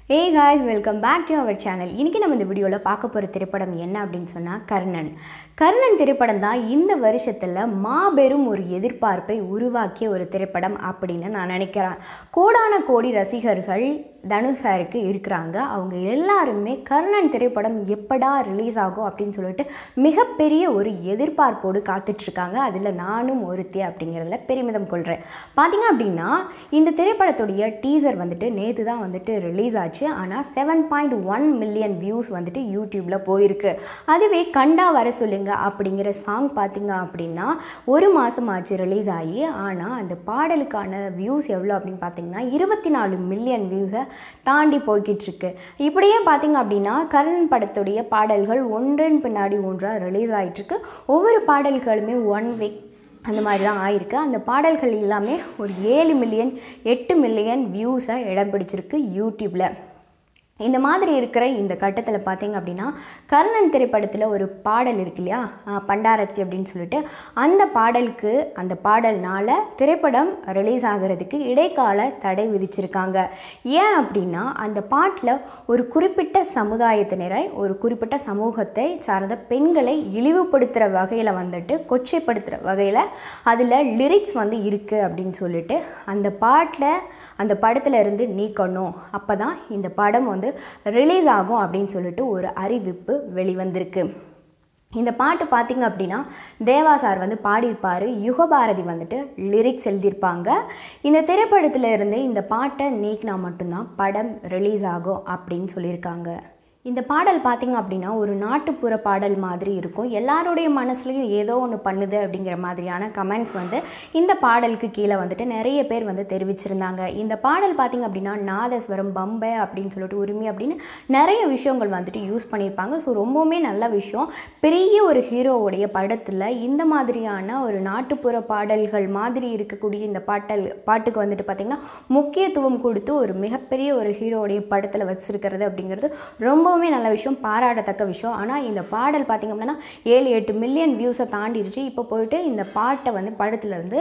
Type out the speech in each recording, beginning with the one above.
A guys welcome back to our channel இன்றைக்கி நம்ம இந்த வீடியோவில் பார்க்க போகிற திரைப்படம் என்ன அப்படின்னு சொன்னால் கர்ணன் கர்ணன் திரைப்படம் தான் இந்த வருஷத்தில் மாபெரும் ஒரு எதிர்பார்ப்பை உருவாக்கிய ஒரு திரைப்படம் அப்படின்னு நான் நினைக்கிறேன் கோடான கோடி ரசிகர்கள் தனுஷ் சாருக்கு இருக்கிறாங்க அவங்க எல்லாருமே கர்ணன் திரைப்படம் எப்படா ரிலீஸ் ஆகும் அப்படின்னு சொல்லிட்டு மிகப்பெரிய ஒரு எதிர்பார்ப்போடு காத்துட்ருக்காங்க அதில் நானும் ஒருத்தி அப்படிங்கிறதுல பெருமிதம் கொள்கிறேன் பார்த்தீங்க அப்படின்னா இந்த திரைப்படத்துடைய டீசர் வந்துட்டு நேற்று தான் வந்துட்டு ரிலீஸ் ஆச்சு ஆனால் seven point one million views வந்துட்டு யூடியூப்பில் போயிருக்கு அதுவே கண்டா வர சொல்லுங்க அப்படிங்கிற சாங் பார்த்தீங்க அப்படின்னா ஒரு மாதம் ஆச்சு ரிலீஸ் ஆகி ஆனால் அந்த பாடலுக்கான வியூஸ் எவ்வளோ அப்படின்னு பார்த்தீங்கன்னா இருபத்தி நாலு மில்லியன் வியூஸை தாண்டி போய்கிட்டு இருக்கு இப்படியே பார்த்தீங்க அப்படின்னா கர்ணன் படத்துடைய பாடல்கள் ஒன்றன் பின்னாடி ஒன்றாக ரிலீஸ் ஆகிட்டுருக்கு ஒவ்வொரு பாடல்களுமே ஒன் வீக் அந்த மாதிரி தான் ஆயிருக்கு அந்த பாடல்கள் எல்லாமே ஒரு ஏழு மில்லியன் எட்டு மில்லியன் வியூஸை இடம் பிடிச்சிருக்கு யூடியூப்பில் இந்த மாதிரி இருக்கிற இந்த கட்டத்தில் பார்த்தீங்க அப்படின்னா கர்ணன் திரைப்படத்தில் ஒரு பாடல் இருக்கு இல்லையா ஆஹ் பண்டாரத்தி அப்படின்னு சொல்லிட்டு அந்த பாடலுக்கு அந்த பாடல்னால திரைப்படம் ரிலீஸ் ஆகிறதுக்கு இடைக்கால தடை விதிச்சிருக்காங்க ஏன் அப்படின்னா அந்த பாட்டில் ஒரு குறிப்பிட்ட சமுதாயத்தினரை ஒரு குறிப்பிட்ட சமூகத்தை சார்ந்த பெண்களை இழிவுபடுத்துகிற வகையில் வந்துட்டு கொச்சைப்படுத்துகிற வகையில் அதில் லிரிக்ஸ் வந்து இருக்குது அப்படின்னு சொல்லிட்டு அந்த பாட்டில் அந்த படத்தில் இருந்து நீக்கணும் அப்போ தான் இந்த படம் வந்து ரிலீஸ் ஆகும் அப்படின்னு சொல்லிட்டு ஒரு அறிவிப்பு வெளிவந்திருக்கு இந்த பாட்டு பார்த்திங்க அப்படின்னா தேவா சார் வந்து பாடியிருப்பார் யுகபாரதி வந்துட்டு லிரிக்ஸ் எழுதியிருப்பாங்க இந்த திரைப்படத்தில் இருந்து இந்த பாட்டை நீக்கினா மட்டும்தான் படம் ரிலீஸ் ஆகும் அப்படின்னு சொல்லியிருக்காங்க இந்த பாடல் பார்த்திங்க அப்படின்னா ஒரு நாட்டுப்புற பாடல் மாதிரி இருக்கும் எல்லாருடைய மனசுலையும் ஏதோ ஒன்று பண்ணுது அப்படிங்கிற மாதிரியான கமெண்ட்ஸ் வந்து இந்த பாடலுக்கு கீழே வந்துட்டு நிறைய பேர் வந்து தெரிவிச்சிருந்தாங்க இந்த பாடல் பார்த்திங்க அப்படின்னா நாதஸ்வரம் பம்பை அப்படின்னு சொல்லிட்டு உரிமை அப்படின்னு நிறைய விஷயங்கள் வந்துட்டு யூஸ் பண்ணியிருப்பாங்க ஸோ ரொம்பவுமே நல்ல விஷயம் பெரிய ஒரு ஹீரோவுடைய படத்தில் இந்த மாதிரியான ஒரு நாட்டுப்புற பாடல்கள் மாதிரி இருக்கக்கூடிய இந்த பாட்டல் பாட்டுக்கு வந்துட்டு பார்த்திங்கன்னா முக்கியத்துவம் கொடுத்து ஒரு மிகப்பெரிய ஒரு ஹீரோவுடைய படத்தில் வச்சுருக்கிறது அப்படிங்கிறது ரொம்ப ரொம்பவுமே நல்ல விஷயம் பாராட்டத்தக்க விஷயம் ஆனால் இந்த பாடல் பார்த்திங்க அப்படின்னா ஏழு எட்டு மில்லியன் வியூஸை தாண்டிடுச்சு இப்போ போயிட்டு இந்த பாட்டை வந்து படத்துலேருந்து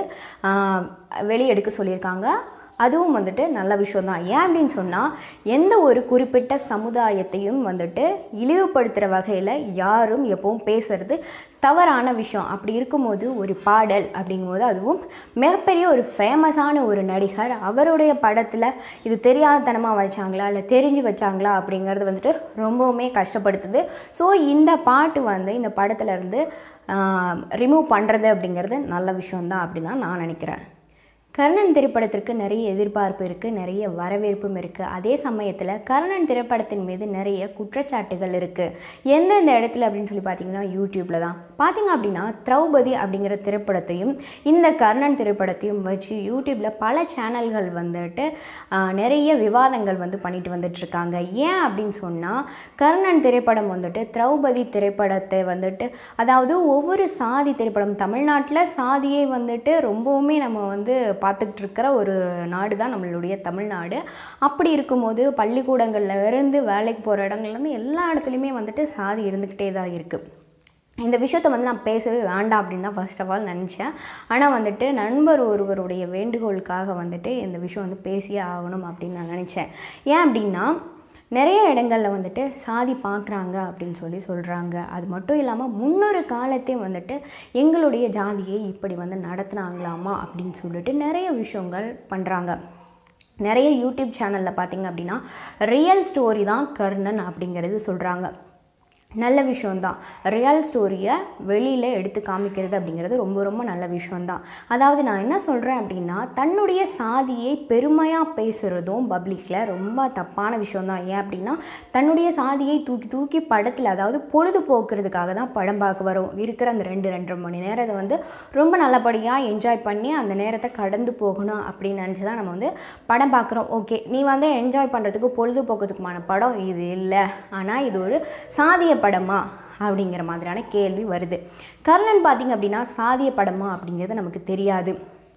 வெளியெடுக்க சொல்லியிருக்காங்க அதுவும் வந்துட்டு நல்ல விஷயம் தான் ஏன் அப்படின்னு சொன்னால் எந்த ஒரு குறிப்பிட்ட சமுதாயத்தையும் வந்துட்டு இழிவுபடுத்துகிற வகையில் யாரும் எப்பவும் பேசுகிறது தவறான விஷயம் அப்படி இருக்கும்போது ஒரு பாடல் அப்படிங்கும்போது அதுவும் மிகப்பெரிய ஒரு ஃபேமஸான ஒரு நடிகர் அவருடைய படத்தில் இது தெரியாதனமாக வச்சாங்களா இல்லை தெரிஞ்சு வச்சாங்களா அப்படிங்கிறது வந்துட்டு ரொம்பவுமே கஷ்டப்படுத்துது ஸோ இந்த பாட்டு வந்து இந்த படத்துலேருந்து ரிமூவ் பண்ணுறது அப்படிங்கிறது நல்ல விஷயம்தான் அப்படின்னு தான் நான் நினைக்கிறேன் கர்ணன் திரைப்படத்திற்கு நிறைய எதிர்பார்ப்பு இருக்குது நிறைய வரவேற்பும் இருக்குது அதே சமயத்தில் கர்ணன் திரைப்படத்தின் மீது நிறைய குற்றச்சாட்டுகள் இருக்குது எந்தெந்த இடத்துல அப்படின்னு சொல்லி பார்த்தீங்கன்னா யூடியூப்பில் தான் பார்த்தீங்க அப்படின்னா திரௌபதி அப்படிங்கிற திரைப்படத்தையும் இந்த கர்ணன் திரைப்படத்தையும் வச்சு யூடியூப்பில் பல சேனல்கள் வந்துட்டு நிறைய விவாதங்கள் வந்து பண்ணிட்டு வந்துட்டுருக்காங்க ஏன் அப்படின்னு சொன்னால் கர்ணன் திரைப்படம் வந்துட்டு திரௌபதி திரைப்படத்தை வந்துட்டு அதாவது ஒவ்வொரு சாதி திரைப்படம் தமிழ்நாட்டில் சாதியை வந்துட்டு ரொம்பவுமே நம்ம வந்து பார்த்துக்கிட்டு இருக்கிற ஒரு நாடு தான் நம்மளுடைய தமிழ்நாடு அப்படி இருக்கும்போது பள்ளிக்கூடங்களில் இருந்து வேலைக்கு போகிற இடங்கள்லேருந்து எல்லா இடத்துலையுமே வந்துட்டு சாதி இருந்துக்கிட்டே தான் இருக்குது இந்த விஷயத்த வந்து நான் பேசவே வேண்டாம் அப்படின்னு தான் ஃபர்ஸ்ட் ஆஃப் ஆல் நினச்சேன் ஆனால் வந்துட்டு நண்பர் ஒருவருடைய வேண்டுகோளுக்காக வந்துட்டு இந்த விஷயம் வந்து பேசியே ஆகணும் அப்படின்னு நான் நினச்சேன் ஏன் அப்படின்னா நிறைய இடங்களில் வந்துட்டு சாதி பார்க்குறாங்க அப்படின்னு சொல்லி சொல்கிறாங்க அது மட்டும் இல்லாமல் முன்னொரு காலத்தே வந்துட்டு எங்களுடைய ஜாதியை இப்படி வந்து நடத்துனாங்களாமா அப்படின்னு சொல்லிட்டு நிறைய விஷயங்கள் பண்ணுறாங்க நிறைய யூடியூப் சேனலில் பார்த்திங்க அப்படின்னா ரியல் ஸ்டோரி தான் கர்ணன் அப்படிங்கிறது சொல்கிறாங்க நல்ல விஷயந்தான் ரியல் ஸ்டோரியை வெளியில் எடுத்து காமிக்கிறது அப்படிங்கிறது ரொம்ப ரொம்ப நல்ல விஷயந்தான் அதாவது நான் என்ன சொல்கிறேன் அப்படின்னா தன்னுடைய சாதியை பெருமையாக பேசுகிறதும் பப்ளிக்கில் ரொம்ப தப்பான விஷயந்தான் ஏன் அப்படின்னா தன்னுடைய சாதியை தூக்கி தூக்கி படத்தில் அதாவது பொழுதுபோக்குறதுக்காக தான் படம் பார்க்க வரும் இருக்கிற அந்த ரெண்டு ரெண்டரை மணி நேரத்தை வந்து ரொம்ப நல்லபடியாக என்ஜாய் பண்ணி அந்த நேரத்தை கடந்து போகணும் அப்படின்னு நினச்சி தான் நம்ம வந்து படம் பார்க்குறோம் ஓகே நீ வந்து என்ஜாய் பண்ணுறதுக்கு பொழுதுபோக்குறதுக்குமான படம் இது இல்லை ஆனால் இது ஒரு சாதிய படமா அப்படிங்கிற மாதிரியான கேள்வி வருது கர்ணன் பார்த்திங்க அப்படின்னா சாதிய படமா அப்படிங்கிறது நமக்கு தெரியாது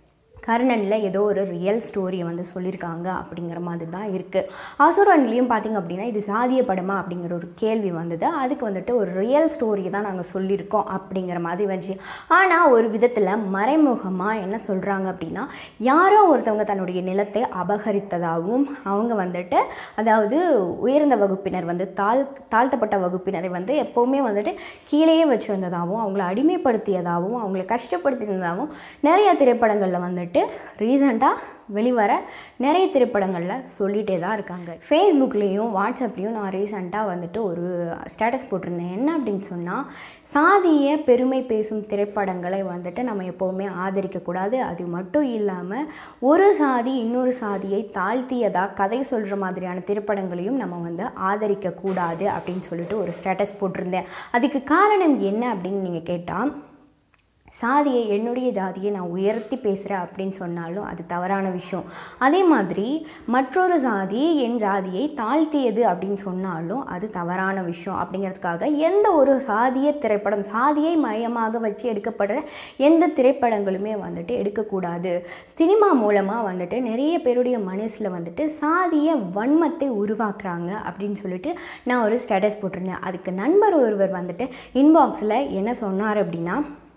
கர்ணனில் ஏதோ ஒரு ரியல் ஸ்டோரியை வந்து சொல்லியிருக்காங்க அப்படிங்கிற மாதிரி தான் இருக்குது அசுரன்லேயும் பார்த்திங்க அப்படின்னா இது சாதிய படமா அப்படிங்கிற ஒரு கேள்வி வந்தது அதுக்கு வந்துட்டு ஒரு ரியல் ஸ்டோரி தான் நாங்கள் சொல்லியிருக்கோம் அப்படிங்கிற மாதிரி வந்துச்சு ஆனால் ஒரு விதத்தில் மறைமுகமாக என்ன சொல்கிறாங்க அப்படின்னா யாரோ ஒருத்தவங்க தன்னுடைய நிலத்தை அபகரித்ததாகவும் அவங்க வந்துட்டு அதாவது உயர்ந்த வகுப்பினர் வந்து தாழ் தாழ்த்தப்பட்ட வகுப்பினரை வந்து எப்போவுமே வந்துட்டு கீழேயே வச்சுருந்ததாகவும் அவங்கள அடிமைப்படுத்தியதாகவும் அவங்கள கஷ்டப்படுத்தினதாகவும் நிறைய திரைப்படங்களில் வந்துட்டு ரீசண்டாக வெளிவர நிறைய திரைப்படங்களில் சொல்லிகிட்டே தான் இருக்காங்க ஃபேஸ்புக்லேயும் வாட்ஸ்அப்லேயும் நான் ரீசெண்டாக வந்துட்டு ஒரு ஸ்டேட்டஸ் போட்டிருந்தேன் என்ன அப்படின்னு சொன்னால் சாதிய பெருமை பேசும் திரைப்படங்களை வந்துட்டு நம்ம எப்போவுமே ஆதரிக்கக்கூடாது அது மட்டும் இல்லாமல் ஒரு சாதி இன்னொரு சாதியை தாழ்த்தியதாக கதை சொல்கிற மாதிரியான திரைப்படங்களையும் நம்ம வந்து ஆதரிக்கக்கூடாது அப்படின்னு சொல்லிட்டு ஒரு ஸ்டேட்டஸ் போட்டிருந்தேன் அதுக்கு காரணம் என்ன அப்படின்னு நீங்கள் கேட்டால் சாதியை என்னுடைய ஜாதியை நான் உயர்த்தி பேசுகிறேன் அப்படின்னு சொன்னாலும் அது தவறான விஷயம் அதே மாதிரி மற்றொரு சாதி என் ஜாதியை தாழ்த்தியது அப்படின்னு சொன்னாலும் அது தவறான விஷயம் அப்படிங்கிறதுக்காக எந்த ஒரு சாதிய திரைப்படம் சாதியை மையமாக வச்சு எடுக்கப்படுற எந்த திரைப்படங்களுமே வந்துட்டு எடுக்கக்கூடாது சினிமா மூலமாக வந்துட்டு நிறைய பேருடைய மனசில் வந்துட்டு சாதிய வன்மத்தை உருவாக்குறாங்க அப்படின்னு சொல்லிட்டு நான் ஒரு ஸ்டேட்டஸ் போட்டிருந்தேன் அதுக்கு நண்பர் ஒருவர் வந்துட்டு இன்பாக்ஸில் என்ன சொன்னார் அப்படின்னா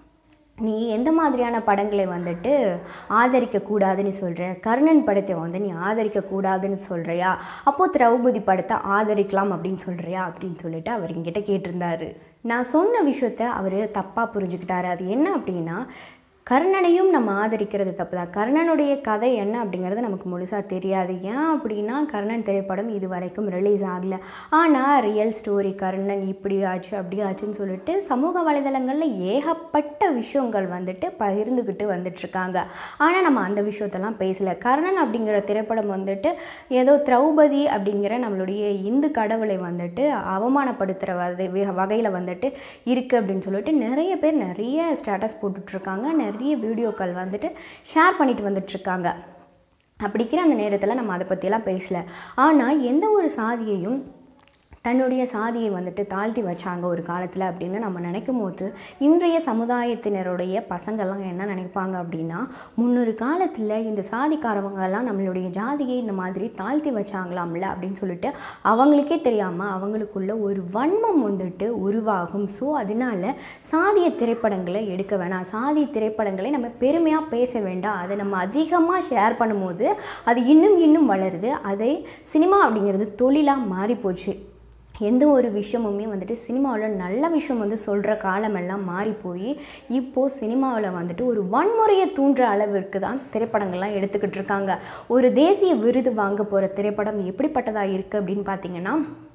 நீ எந்த மாதிரியான படங்களை வந்துட்டு ஆதரிக்கக்கூடாதுன்னு சொல்கிற கர்ணன் படத்தை வந்து நீ ஆதரிக்கக்கூடாதுன்னு சொல்கிறியா அப்போது திரௌபதி படத்தை ஆதரிக்கலாம் அப்படின்னு சொல்கிறியா அப்படின்னு சொல்லிட்டு அவர் என்கிட்ட கேட்டிருந்தாரு நான் சொன்ன விஷயத்த அவர் தப்பாக புரிஞ்சுக்கிட்டாரு அது என்ன அப்படின்னா கர்ணனையும் நம்ம ஆதரிக்கிறது தப்பு தான் கர்ணனுடைய கதை என்ன அப்படிங்கிறது நமக்கு முழுசாக தெரியாது ஏன் அப்படின்னா கர்ணன் திரைப்படம் இது வரைக்கும் ரிலீஸ் ஆகலை ஆனால் ரியல் ஸ்டோரி கர்ணன் இப்படி ஆச்சு அப்படி ஆச்சுன்னு சொல்லிட்டு சமூக வலைதளங்களில் ஏகப்பட்ட விஷயங்கள் வந்துட்டு பகிர்ந்துக்கிட்டு வந்துட்டுருக்காங்க ஆனால் நம்ம அந்த விஷயத்தெல்லாம் பேசலை கர்ணன் அப்படிங்கிற திரைப்படம் வந்துட்டு ஏதோ திரௌபதி அப்படிங்கிற நம்மளுடைய இந்து கடவுளை வந்துட்டு அவமானப்படுத்துகிற வகை வகையில் வந்துட்டு இருக்குது அப்படின்னு சொல்லிட்டு நிறைய பேர் நிறைய ஸ்டேட்டஸ் போட்டுட்ருக்காங்க நிறைய வீடியோக்கள் வந்துட்டு ஷேர் பண்ணிட்டு வந்துட்டுருக்காங்க அப்படிக்கிற அந்த நேரத்தில் நம்ம அதை பற்றியெல்லாம் பேசல ஆனால் எந்த ஒரு சாதியையும் தன்னுடைய சாதியை வந்துட்டு தாழ்த்தி வச்சாங்க ஒரு காலத்தில் அப்படின்னு நம்ம நினைக்கும் போது இன்றைய சமுதாயத்தினருடைய பசங்கள்லாம் என்ன நினைப்பாங்க அப்படின்னா முன்னொரு காலத்தில் இந்த சாதிக்காரவங்கெல்லாம் நம்மளுடைய ஜாதியை இந்த மாதிரி தாழ்த்தி வச்சாங்களாம்ல அப்படின்னு சொல்லிட்டு அவங்களுக்கே தெரியாமல் அவங்களுக்குள்ள ஒரு வன்மம் வந்துட்டு உருவாகும் ஸோ அதனால சாதிய திரைப்படங்களை எடுக்க வேணாம் சாதி திரைப்படங்களை நம்ம பெருமையாக பேச வேண்டாம் அதை நம்ம அதிகமாக ஷேர் பண்ணும்போது அது இன்னும் இன்னும் வளருது அதை சினிமா அப்படிங்கிறது தொழிலாக மாறிப்போச்சு எந்த ஒரு விஷயமுமே வந்துட்டு சினிமாவில் நல்ல விஷயம் வந்து சொல்கிற காலமெல்லாம் மாறி போய் இப்போது சினிமாவில் வந்துட்டு ஒரு வன்முறையை தூண்டுற அளவிற்கு தான் திரைப்படங்கள்லாம் எடுத்துக்கிட்டு இருக்காங்க ஒரு தேசிய விருது வாங்க போகிற திரைப்படம் எப்படிப்பட்டதாக இருக்குது அப்படின்னு பார்த்தீங்கன்னா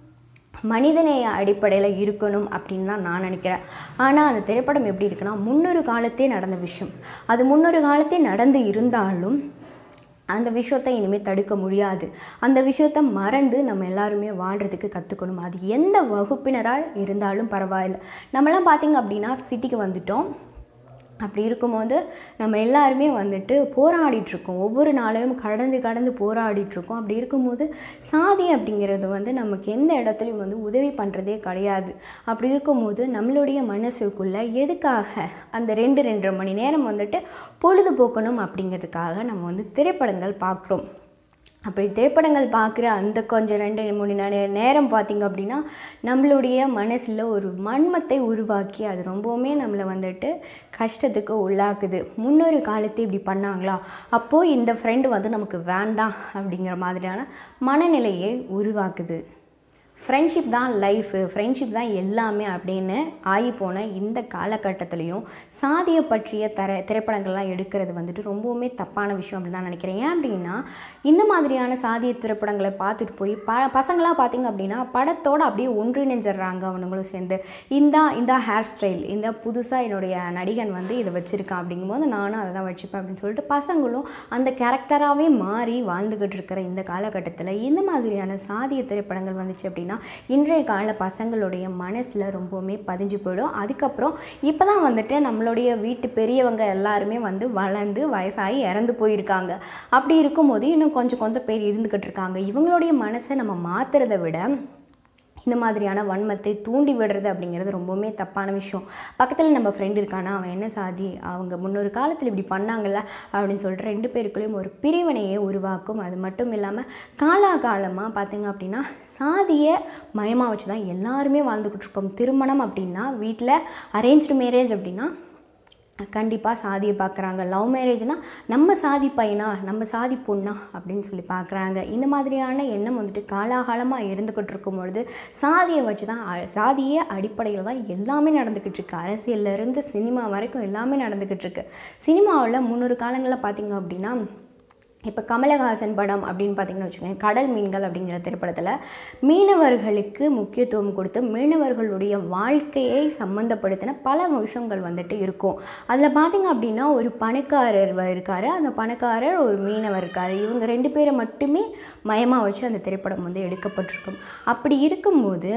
மனிதநேய அடிப்படையில் இருக்கணும் அப்படின்னு தான் நான் நினைக்கிறேன் ஆனால் அந்த திரைப்படம் எப்படி இருக்குன்னா முன்னொரு காலத்தே நடந்த விஷயம் அது முன்னொரு காலத்தே நடந்து இருந்தாலும் அந்த விஷயத்தை இனிமேல் தடுக்க முடியாது அந்த விஷயத்தை மறந்து நம்ம எல்லாருமே வாழ்கிறதுக்கு கற்றுக்கணும் அது எந்த வகுப்பினராக இருந்தாலும் பரவாயில்ல நம்மலாம் பார்த்திங்க அப்படின்னா சிட்டிக்கு வந்துட்டோம் அப்படி இருக்கும்போது நம்ம எல்லாருமே வந்துட்டு போராடிட்டுருக்கோம் ஒவ்வொரு நாளையும் கடந்து கடந்து போராடிட்டுருக்கோம் அப்படி இருக்கும்போது சாதி அப்படிங்கிறது வந்து நமக்கு எந்த இடத்துலையும் வந்து உதவி பண்ணுறதே கிடையாது அப்படி இருக்கும்போது நம்மளுடைய மனசுக்குள்ளே எதுக்காக அந்த ரெண்டு ரெண்டரை மணி நேரம் வந்துட்டு பொழுதுபோக்கணும் அப்படிங்கிறதுக்காக நம்ம வந்து திரைப்படங்கள் பார்க்குறோம் அப்படி திரைப்படங்கள் பார்க்குற அந்த கொஞ்சம் ரெண்டு மூணு நே- நேரம் பார்த்திங்க அப்படின்னா நம்மளுடைய மனசில் ஒரு மண்மத்தை உருவாக்கி அது ரொம்பவுமே நம்மளை வந்துட்டு கஷ்டத்துக்கு உள்ளாக்குது முன்னொரு காலத்து இப்படி பண்ணாங்களா அப்போது இந்த ஃப்ரெண்டு வந்து நமக்கு வேண்டாம் அப்படிங்கிற மாதிரியான மனநிலையை உருவாக்குது ஃப்ரெண்ட்ஷிப் தான் லைஃபு ஃப்ரெண்ட்ஷிப் தான் எல்லாமே அப்படின்னு ஆகி போன இந்த காலகட்டத்துலேயும் சாதியை பற்றிய தர திரைப்படங்கள்லாம் எடுக்கிறது வந்துட்டு ரொம்பவுமே தப்பான விஷயம் அப்படின்னு தான் நினைக்கிறேன் ஏன் அப்படின்னா இந்த மாதிரியான சாதிய திரைப்படங்களை பார்த்துட்டு போய் ப பசங்களாம் பார்த்தீங்க அப்படின்னா படத்தோடு அப்படியே ஒன்றிணைஞ்சிடுறாங்க அவனுங்களும் சேர்ந்து இந்த இந்த ஹேர் ஸ்டைல் இந்த புதுசாக என்னுடைய நடிகன் வந்து இதை வச்சுருக்கான் அப்படிங்கும்போது நானும் அதை தான் வச்சுப்பேன் அப்படின்னு சொல்லிட்டு பசங்களும் அந்த கேரக்டராகவே மாறி வாழ்ந்துக்கிட்டு இருக்கிற இந்த காலகட்டத்தில் இந்த மாதிரியான சாதிய திரைப்படங்கள் வந்துச்சு அப்படின்னா இன்றைய கால பசங்களுடைய மனசில் ரொம்பவுமே பதிஞ்சு போயிடும் அதுக்கப்புறம் இப்போ தான் வந்துட்டு நம்மளுடைய வீட்டு பெரியவங்க எல்லாருமே வந்து வளர்ந்து வயசாகி இறந்து போயிருக்காங்க அப்படி இருக்கும்போது இன்னும் கொஞ்சம் கொஞ்சம் பேர் இருந்துக்கிட்டு இருக்காங்க இவங்களுடைய மனசை நம்ம மாற்றுறதை விட இந்த மாதிரியான வன்மத்தை தூண்டி விடுறது அப்படிங்கிறது ரொம்பவுமே தப்பான விஷயம் பக்கத்தில் நம்ம ஃப்ரெண்டு இருக்கானா அவன் என்ன சாதி அவங்க முன்னொரு காலத்தில் இப்படி பண்ணாங்கல்ல அப்படின்னு சொல்லிட்டு ரெண்டு பேருக்குள்ளேயும் ஒரு பிரிவினையை உருவாக்கும் அது மட்டும் இல்லாமல் காலாகாலமாக பார்த்தீங்க அப்படின்னா சாதியை மயமாக வச்சு தான் எல்லாருமே வாழ்ந்துக்கிட்டு இருக்கோம் திருமணம் அப்படின்னா வீட்டில் அரேஞ்ச்டு மேரேஜ் அப்படின்னா கண்டிப்பாக சாதியை பார்க்குறாங்க லவ் மேரேஜ்னால் நம்ம சாதி பையனா நம்ம சாதி பொண்ணா அப்படின்னு சொல்லி பார்க்குறாங்க இந்த மாதிரியான எண்ணம் வந்துட்டு காலாகாலமாக இருந்துக்கிட்டு இருக்கும் பொழுது சாதியை வச்சு தான் அ- சாதியே அடிப்படையில் தான் எல்லாமே நடந்துக்கிட்டு இருக்கு அரசியல்லேருந்து சினிமா வரைக்கும் எல்லாமே நடந்துக்கிட்டு இருக்கு சினிமாவில் முன்னொரு காலங்களில் பார்த்தீங்க அப்படின்னா இப்போ கமலஹாசன் படம் அப்படின்னு பார்த்தீங்கன்னு வச்சுக்கோங்க கடல் மீன்கள் அப்படிங்கிற திரைப்படத்தில் மீனவர்களுக்கு முக்கியத்துவம் கொடுத்து மீனவர்களுடைய வாழ்க்கையை சம்மந்தப்படுத்தின பல விஷயங்கள் வந்துட்டு இருக்கும் அதில் பார்த்தீங்க அப்படின்னா ஒரு பணக்காரர் வ- இருக்காரு அந்த பணக்காரர் ஒரு மீனவர் இருக்காரு இவங்க ரெண்டு பேரை மட்டுமே மயமாக வச்சு அந்த திரைப்படம் வந்து எடுக்கப்பட்டிருக்கும் அப்படி இருக்கும்போது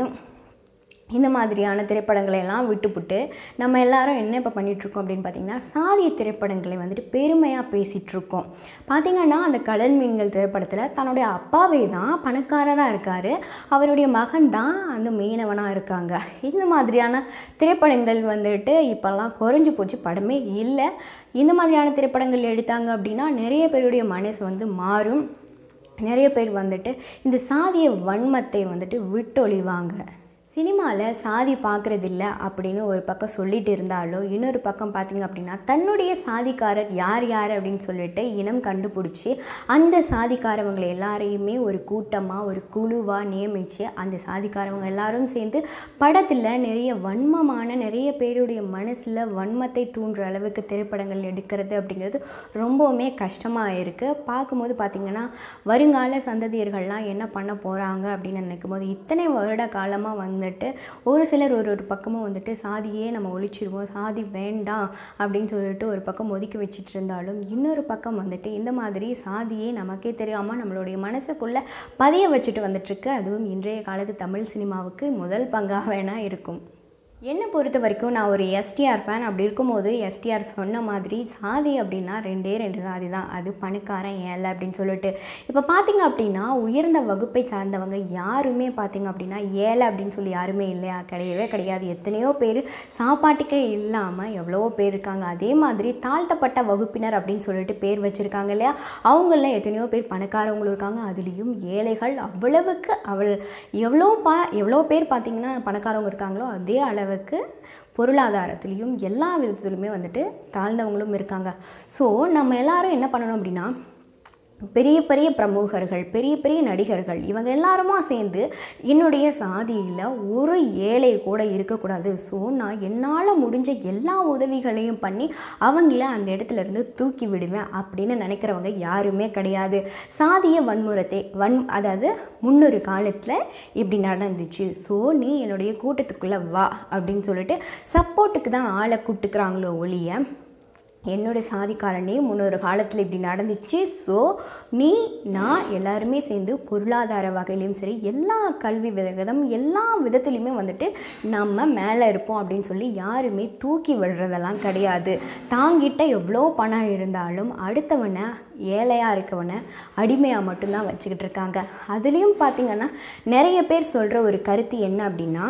இந்த மாதிரியான திரைப்படங்களை எல்லாம் விட்டுப்புட்டு நம்ம எல்லாரும் என்ன இப்போ பண்ணிகிட்ருக்கோம் அப்படின்னு பார்த்தீங்கன்னா சாதிய திரைப்படங்களை வந்துட்டு பெருமையாக பேசிகிட்ருக்கோம் பார்த்தீங்கன்னா அந்த கடல் மீன்கள் திரைப்படத்தில் தன்னுடைய அப்பாவே தான் பணக்காரராக இருக்கார் அவருடைய மகன் தான் அந்த மீனவனாக இருக்காங்க இந்த மாதிரியான திரைப்படங்கள் வந்துட்டு இப்போல்லாம் குறைஞ்சு போச்சு படமே இல்லை இந்த மாதிரியான திரைப்படங்கள் எடுத்தாங்க அப்படின்னா நிறைய பேருடைய மனசு வந்து மாறும் நிறைய பேர் வந்துட்டு இந்த சாதிய வன்மத்தை வந்துட்டு விட்டொழிவாங்க சினிமாவில் சாதி பார்க்குறதில்ல அப்படின்னு ஒரு பக்கம் சொல்லிட்டு இருந்தாலும் இன்னொரு பக்கம் பார்த்தீங்க அப்படின்னா தன்னுடைய சாதிக்காரர் யார் யார் அப்படின்னு சொல்லிட்டு இனம் கண்டுபிடிச்சி அந்த சாதிக்காரவங்களை எல்லாரையுமே ஒரு கூட்டமாக ஒரு குழுவாக நியமித்து அந்த சாதிக்காரவங்க எல்லாரும் சேர்ந்து படத்தில் நிறைய வன்மமான நிறைய பேருடைய மனசில் வன்மத்தை தூண்டுற அளவுக்கு திரைப்படங்கள் எடுக்கிறது அப்படிங்கிறது ரொம்பவுமே கஷ்டமாக இருக்குது பார்க்கும்போது பார்த்திங்கன்னா வருங்கால சந்ததியர்கள்லாம் என்ன பண்ண போகிறாங்க அப்படின்னு நினைக்கும் போது இத்தனை வருட காலமாக வந்துட்டு ஒரு சிலர் ஒரு ஒரு பக்கமும் வந்துட்டு சாதியே நம்ம ஒழிச்சிருவோம் சாதி வேண்டாம் அப்படின்னு சொல்லிட்டு ஒரு பக்கம் ஒதுக்கி வச்சிட்டு இருந்தாலும் இன்னொரு பக்கம் வந்துட்டு இந்த மாதிரி சாதியே நமக்கே தெரியாமல் நம்மளுடைய மனசுக்குள்ளே பதிய வச்சுட்டு வந்துட்டுருக்கு அதுவும் இன்றைய காலத்து தமிழ் சினிமாவுக்கு முதல் பங்காக வேணா இருக்கும் என்னை பொறுத்த வரைக்கும் நான் ஒரு எஸ்டிஆர் ஃபேன் அப்படி இருக்கும்போது எஸ்டிஆர் சொன்ன மாதிரி சாதி அப்படின்னா ரெண்டே ரெண்டு சாதி தான் அது பணக்காரன் ஏழை அப்படின்னு சொல்லிட்டு இப்போ பார்த்தீங்க அப்படின்னா உயர்ந்த வகுப்பை சார்ந்தவங்க யாருமே பார்த்தீங்க அப்படின்னா ஏழை அப்படின்னு சொல்லி யாருமே இல்லையா கிடையவே கிடையாது எத்தனையோ பேர் சாப்பாட்டுக்கே இல்லாமல் எவ்வளவோ பேர் இருக்காங்க அதே மாதிரி தாழ்த்தப்பட்ட வகுப்பினர் அப்படின்னு சொல்லிட்டு பேர் வச்சுருக்காங்க இல்லையா அவங்கள எத்தனையோ பேர் பணக்காரவங்களும் இருக்காங்க அதுலேயும் ஏழைகள் அவ்வளவுக்கு அவள் எவ்வளோ பா எவ்வளோ பேர் பார்த்தீங்கன்னா பணக்காரவங்க இருக்காங்களோ அதே அளவுக்கு பொருளாதாரத்துலேயும் எல்லா விதத்துலையுமே வந்துட்டு தாழ்ந்தவங்களும் இருக்காங்க ஸோ நம்ம எல்லாரும் என்ன பண்ணணும் அப்படின்னா பெரிய பெரிய பிரமுகர்கள் பெரிய பெரிய நடிகர்கள் இவங்க எல்லாருமா சேர்ந்து என்னுடைய சாதியில் ஒரு ஏழை கூட இருக்கக்கூடாது ஸோ நான் என்னால் முடிஞ்ச எல்லா உதவிகளையும் பண்ணி அவங்கள அந்த இடத்துல இருந்து தூக்கி விடுவேன் அப்படின்னு நினைக்கிறவங்க யாருமே கிடையாது சாதிய வன்முறத்தை வன் அதாவது முன்னொரு காலத்தில் இப்படி நடந்துச்சு ஸோ நீ என்னுடைய கூட்டத்துக்குள்ளே வா அப்படின்னு சொல்லிட்டு சப்போர்ட்டுக்கு தான் ஆளை கூப்பிட்டுக்கிறாங்களோ ஒழிய என்னோட சாதிக்காரனே முன்னொரு காலத்தில் இப்படி நடந்துச்சு ஸோ நீ நான் எல்லாருமே சேர்ந்து பொருளாதார வகையிலையும் சரி எல்லா கல்வி விதம் எல்லா விதத்துலையுமே வந்துட்டு நம்ம மேலே இருப்போம் அப்படின்னு சொல்லி யாருமே தூக்கி விடுறதெல்லாம் கிடையாது தாங்கிட்ட எவ்வளோ பணம் இருந்தாலும் அடுத்தவனை ஏழையாக இருக்கவனை அடிமையாக மட்டும்தான் வச்சுக்கிட்டு இருக்காங்க அதுலேயும் பார்த்திங்கன்னா நிறைய பேர் சொல்கிற ஒரு கருத்து என்ன அப்படின்னா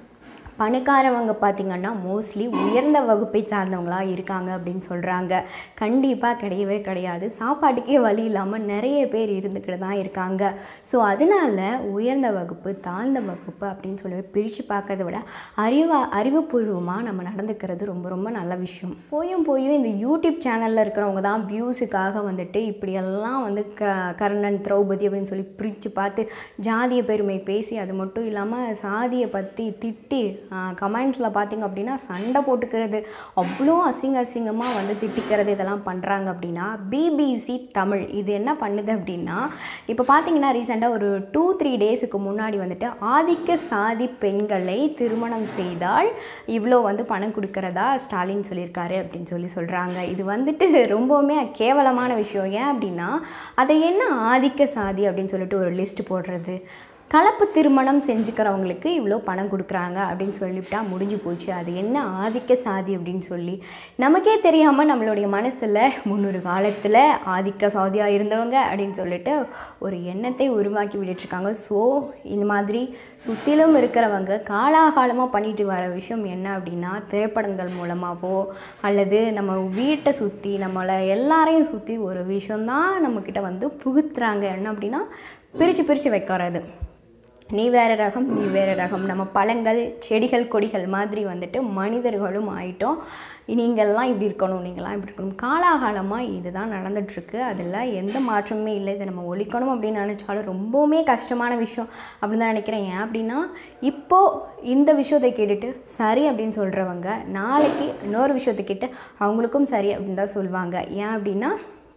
பணக்காரவங்க பார்த்திங்கன்னா மோஸ்ட்லி உயர்ந்த வகுப்பை சார்ந்தவங்களா இருக்காங்க அப்படின்னு சொல்கிறாங்க கண்டிப்பாக கிடையவே கிடையாது சாப்பாட்டுக்கே வழி இல்லாமல் நிறைய பேர் இருந்துக்கிட்டு தான் இருக்காங்க ஸோ அதனால உயர்ந்த வகுப்பு தாழ்ந்த வகுப்பு அப்படின்னு சொல்லி பிரித்து பார்க்கறத விட அறிவா அறிவுபூர்வமாக நம்ம நடந்துக்கிறது ரொம்ப ரொம்ப நல்ல விஷயம் போயும் போயும் இந்த யூடியூப் சேனலில் இருக்கிறவங்க தான் வியூஸுக்காக வந்துட்டு இப்படியெல்லாம் வந்து க கர்ணன் திரௌபதி அப்படின்னு சொல்லி பிரித்து பார்த்து ஜாதிய பெருமை பேசி அது மட்டும் இல்லாமல் சாதியை பற்றி திட்டி கமெண்ட்ஸில் பார்த்தீங்க அப்படின்னா சண்டை போட்டுக்கிறது அவ்வளோ அசிங்க அசிங்கமாக வந்து திட்டிக்கிறது இதெல்லாம் பண்ணுறாங்க அப்படின்னா பிபிசி தமிழ் இது என்ன பண்ணுது அப்படின்னா இப்போ பார்த்தீங்கன்னா ரீசெண்டாக ஒரு டூ த்ரீ டேஸுக்கு முன்னாடி வந்துட்டு ஆதிக்க சாதி பெண்களை திருமணம் செய்தால் இவ்வளோ வந்து பணம் கொடுக்கறதா ஸ்டாலின் சொல்லியிருக்காரு அப்படின்னு சொல்லி சொல்கிறாங்க இது வந்துட்டு ரொம்பவுமே கேவலமான விஷயம் ஏன் அப்படின்னா அதை என்ன ஆதிக்க சாதி அப்படின்னு சொல்லிட்டு ஒரு லிஸ்ட் போடுறது கலப்பு திருமணம் செஞ்சுக்கிறவங்களுக்கு இவ்வளோ பணம் கொடுக்குறாங்க அப்படின்னு சொல்லிவிட்டா முடிஞ்சு போச்சு அது என்ன ஆதிக்க சாதி அப்படின்னு சொல்லி நமக்கே தெரியாமல் நம்மளுடைய மனசில் முன்னொரு காலத்தில் ஆதிக்க சாதியாக இருந்தவங்க அப்படின்னு சொல்லிட்டு ஒரு எண்ணத்தை உருவாக்கி விட்டுட்ருக்காங்க ஸோ இந்த மாதிரி சுற்றிலும் இருக்கிறவங்க காலாகாலமாக பண்ணிட்டு வர விஷயம் என்ன அப்படின்னா திரைப்படங்கள் மூலமாகவோ அல்லது நம்ம வீட்டை சுற்றி நம்மளை எல்லாரையும் சுற்றி ஒரு விஷயந்தான் நம்மக்கிட்ட வந்து புகுத்துறாங்க என்ன அப்படின்னா பிரித்து பிரித்து வைக்கிறது நீ வேறு ரகம் நீ வேறு ரகம் நம்ம பழங்கள் செடிகள் கொடிகள் மாதிரி வந்துட்டு மனிதர்களும் ஆயிட்டோம் நீங்கள்லாம் இப்படி இருக்கணும் நீங்கள்லாம் இப்படி இருக்கணும் காலாகாலமாக இதுதான் நடந்துகிட்ருக்கு அதில் எந்த மாற்றமுமே இல்லை இதை நம்ம ஒழிக்கணும் அப்படின்னு நினச்சாலும் ரொம்பவுமே கஷ்டமான விஷயம் அப்படின்னு தான் நினைக்கிறேன் ஏன் அப்படின்னா இப்போது இந்த விஷயத்தை கேட்டுட்டு சரி அப்படின்னு சொல்கிறவங்க நாளைக்கு இன்னொரு விஷயத்தை கேட்டு அவங்களுக்கும் சரி அப்படின்னு தான் சொல்லுவாங்க ஏன் அப்படின்னா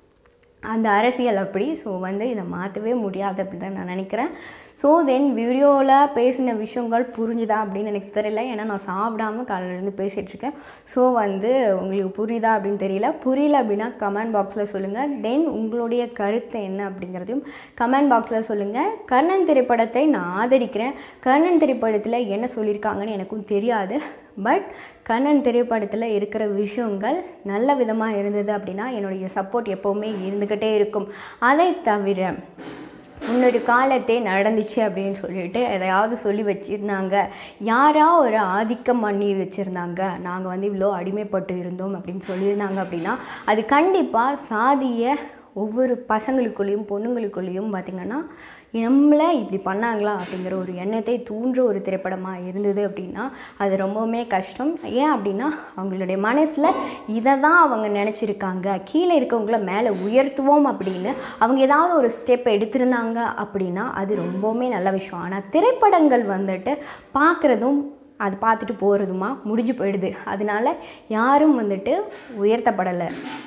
அந்த அரசியல் அப்படி ஸோ வந்து இதை மாற்றவே முடியாது அப்படின்னு தான் நான் நினைக்கிறேன் ஸோ தென் வீடியோவில் பேசின விஷயங்கள் புரிஞ்சுதா அப்படின்னு எனக்கு தெரியல ஏன்னா நான் சாப்பிடாம காலையிலேருந்து பேசிகிட்டு இருக்கேன் ஸோ வந்து உங்களுக்கு புரியுதா அப்படின்னு தெரியல புரியல அப்படின்னா கமெண்ட் பாக்ஸில் சொல்லுங்கள் தென் உங்களுடைய கருத்து என்ன அப்படிங்கிறதையும் கமெண்ட் பாக்ஸில் சொல்லுங்கள் கர்ணன் திரைப்படத்தை நான் ஆதரிக்கிறேன் கர்ணன் திரைப்படத்தில் என்ன சொல்லியிருக்காங்கன்னு எனக்கும் தெரியாது பட் கண்ணன் திரைப்படத்தில் இருக்கிற விஷயங்கள் நல்ல விதமாக இருந்தது அப்படின்னா என்னுடைய சப்போர்ட் எப்போவுமே இருந்துக்கிட்டே இருக்கும் அதை தவிர முன்னொரு காலத்தே நடந்துச்சு அப்படின்னு சொல்லிட்டு எதையாவது சொல்லி வச்சுருந்தாங்க யாரா ஒரு ஆதிக்கம் பண்ணி வச்சுருந்தாங்க நாங்கள் வந்து இவ்வளோ அடிமைப்பட்டு இருந்தோம் அப்படின்னு சொல்லியிருந்தாங்க அப்படின்னா அது கண்டிப்பாக சாதிய ஒவ்வொரு பசங்களுக்குள்ளேயும் பொண்ணுங்களுக்குள்ளேயும் பார்த்திங்கன்னா நம்மளை இப்படி பண்ணாங்களா அப்படிங்கிற ஒரு எண்ணத்தை தூண்டுற ஒரு திரைப்படமாக இருந்தது அப்படின்னா அது ரொம்பவுமே கஷ்டம் ஏன் அப்படின்னா அவங்களுடைய மனசில் இதை தான் அவங்க நினச்சிருக்காங்க கீழே இருக்கவங்கள மேலே உயர்த்துவோம் அப்படின்னு அவங்க ஏதாவது ஒரு ஸ்டெப் எடுத்திருந்தாங்க அப்படின்னா அது ரொம்பவுமே நல்ல விஷயம் ஆனால் திரைப்படங்கள் வந்துட்டு பார்க்குறதும் அது பார்த்துட்டு போகிறதுமா முடிஞ்சு போயிடுது அதனால யாரும் வந்துட்டு உயர்த்தப்படலை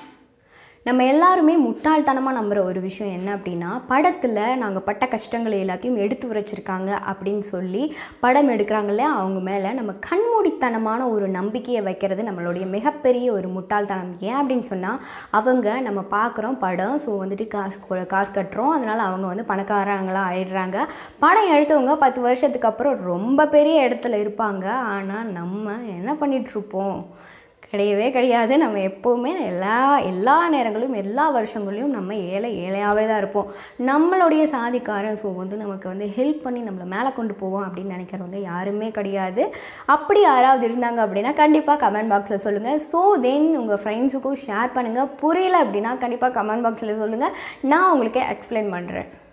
நம்ம எல்லாருமே முட்டாள்தனமாக நம்புகிற ஒரு விஷயம் என்ன அப்படின்னா படத்தில் நாங்கள் பட்ட கஷ்டங்களை எல்லாத்தையும் எடுத்து உரைச்சிருக்காங்க அப்படின்னு சொல்லி படம் எடுக்கிறாங்களே அவங்க மேலே நம்ம கண்மூடித்தனமான ஒரு நம்பிக்கையை வைக்கிறது நம்மளுடைய மிகப்பெரிய ஒரு முட்டாள்தனம் ஏன் அப்படின்னு சொன்னால் அவங்க நம்ம பார்க்குறோம் படம் ஸோ வந்துட்டு காசு கொ- காசு கட்டுறோம் அதனால் அவங்க வந்து பணக்காரங்களாக ஆயிடுறாங்க படம் எடுத்தவங்க பத்து வருஷத்துக்கு அப்புறம் ரொம்ப பெரிய இடத்துல இருப்பாங்க ஆனால் நம்ம என்ன பண்ணிகிட்ருப்போம் கிடையவே கிடையாது நம்ம எப்போவுமே எல்லா எல்லா நேரங்களிலும் எல்லா வருஷங்களையும் நம்ம ஏழை ஏழையாகவே தான் இருப்போம் நம்மளுடைய சாதிக்காரன் ஸோ வந்து நமக்கு வந்து ஹெல்ப் பண்ணி நம்மளை மேலே கொண்டு போவோம் அப்படின்னு நினைக்கிறவங்க யாருமே கிடையாது அப்படி யாராவது இருந்தாங்க அப்படின்னா கண்டிப்பாக கமெண்ட் பாக்ஸில் சொல்லுங்கள் ஸோ தென் உங்கள் ஃப்ரெண்ட்ஸுக்கும் ஷேர் பண்ணுங்கள் புரியல அப்படின்னா கண்டிப்பாக கமெண்ட் பாக்ஸில் சொல்லுங்கள் நான் உங்களுக்கு எக்ஸ்பிளைன் பண்ணுறேன்